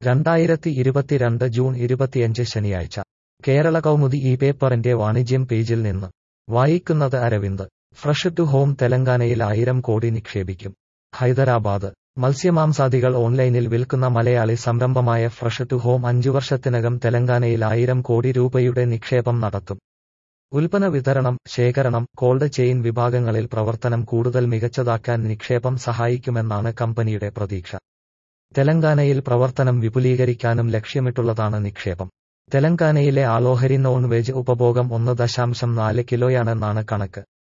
രണ്ടായിരത്തി ഇരുപത്തിരണ്ട് ജൂൺ ഇരുപത്തിയഞ്ച് ശനിയാഴ്ച കേരള കൗമുദി ഈ പേപ്പറിന്റെ വാണിജ്യം പേജിൽ നിന്ന് വായിക്കുന്നത് അരവിന്ദ് ഫ്രഷ് ടു ഹോം തെലങ്കാനയിൽ ആയിരം കോടി നിക്ഷേപിക്കും ഹൈദരാബാദ് മത്സ്യമാംസാദികൾ ഓൺലൈനിൽ വിൽക്കുന്ന മലയാളി സംരംഭമായ ഫ്രഷ് ടു ഹോം അഞ്ചു വർഷത്തിനകം തെലങ്കാനയിൽ ആയിരം കോടി രൂപയുടെ നിക്ഷേപം നടത്തും ഉൽപ്പന്ന വിതരണം ശേഖരണം കോൾഡ് ചെയിൻ വിഭാഗങ്ങളിൽ പ്രവർത്തനം കൂടുതൽ മികച്ചതാക്കാൻ നിക്ഷേപം സഹായിക്കുമെന്നാണ് കമ്പനിയുടെ പ്രതീക്ഷ തെലങ്കാനയിൽ പ്രവർത്തനം വിപുലീകരിക്കാനും ലക്ഷ്യമിട്ടുള്ളതാണ് നിക്ഷേപം തെലങ്കാനയിലെ ആളോഹരി നോൺ വെജ് ഉപഭോഗം ഒന്ന് ദശാംശം നാല് കിലോയാണെന്നാണ് കണക്ക്